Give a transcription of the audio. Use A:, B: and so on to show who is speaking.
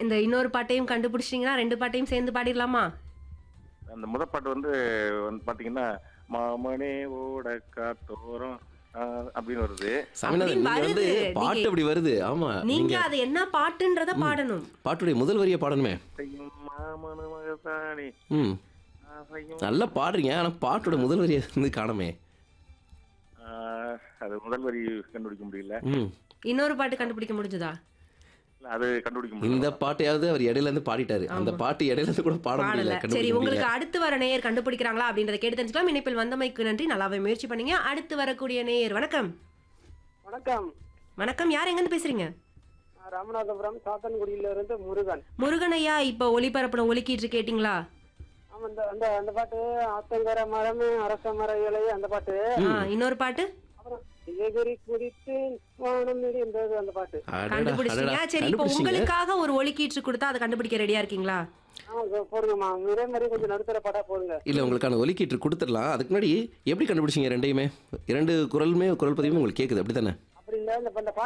A: இந்த இன்னொரு பாட்டையும் கண்டுபிடிச்சிட்டீங்கன்னா ரெண்டு பாட்டையும் சேர்ந்து பாடிடலாமா
B: அந்த முதல் பாட்டு வந்து வந்து பாத்தீங்கன்னா மாமனே ஓட காத்தோரம் ஆஹ், அப்படின்னு வருது
C: சாமிநாதன்
A: அப்படின்னு
C: நீங்க வந்து
A: வருது.
C: பாட்டு
A: நீங்க-
C: அப்படி வருது ஆமா
A: நீங்க
C: நீங்க
A: அது என்ன பாட்டுன்றத பாடணும்
C: பாட்டுடைய முதல் வரியை பாடணுமே
B: ஆசையும் மாமன மகசாணி
C: ம்
B: ஆசையும்
C: நல்லா பாடுறீங்க ஆனா பாட்டோட முதல் வரியை வந்து காணமே
B: ஆஹ், அது முதல் வரி கண்டுபிடிக்க முடியல
C: ம்
A: இன்னொரு பாட்டு கண்டுபிடிக்க முடிஞ்சதா
B: இல்ல, அது கண்டுபிடிக்க
C: இந்த
B: முடியல
C: பாட்டையாவது அவர் இடையில இருந்து பாடிட்டாரு அந்த பாட்டு இடையில இருந்து கூட பாட
A: பாடல
C: முடியல
A: சரி
C: கண்டுபிடிக்க
A: உங்களுக்கு
C: முடியல
A: அடுத்து வர நேயர் கண்டுபிடிக்கிறாங்களா அப்படின்றத கேட்டு தெரிஞ்சுக்கலாம் இணைப்பில் வந்தமைக்கு நன்றி நல்லாவே முயற்சி பண்ணீங்க அடுத்து வரக்கூடிய நேயர் வணக்கம்
D: வணக்கம்
A: வணக்கம் யார் எங்கன்னு பேசுறீங்க
D: நான் ராமநாதபுரம் சாத்தன்குடியில இருந்து முருகன்
A: முருகன் ஐயா இப்ப ஒளிபரப்புல ஒலிக்கிட்டு கேட்டீங்களா
D: ஆமா இந்த அந்த அந்த பாட்டு ஆத்தங்கர மரமே அரச மர இலை அந்த பாட்டு
A: ஆ, இன்னொரு பாட்டு
D: அப்புறம் எகிரி குதித்து வானம் இருந்தது அந்த பாட்டு
C: அடடா,
A: கண்டுபிடிச்சிட்டீங்க
C: அடடா,
A: சரி இப்போ
C: கண்டுபிடிச்சீங்க.
A: உங்களுக்காக ஒரு ஒலிக்கீற்று கொடுத்தா அதை கண்டுபிடிக்க ரெடியா இருக்கீங்களா
D: ஆமா இதோ போடுங்கம்மா இதே மாதிரி கொஞ்சம் நடுத்தர பாட்டா போடுங்க
C: இல்ல உங்களுக்கான ஒலிக்கீற்று கொடுத்துடலாம் அதுக்கு முன்னாடி எப்படி கண்டுபிடிச்சீங்க ரெண்டையுமே இரண்டு குரலுமே குரல் பதிவுமே உங்களுக்கு கேக்குது அப்படித்தானே
D: அப்படி இல்ல இந்த இந்த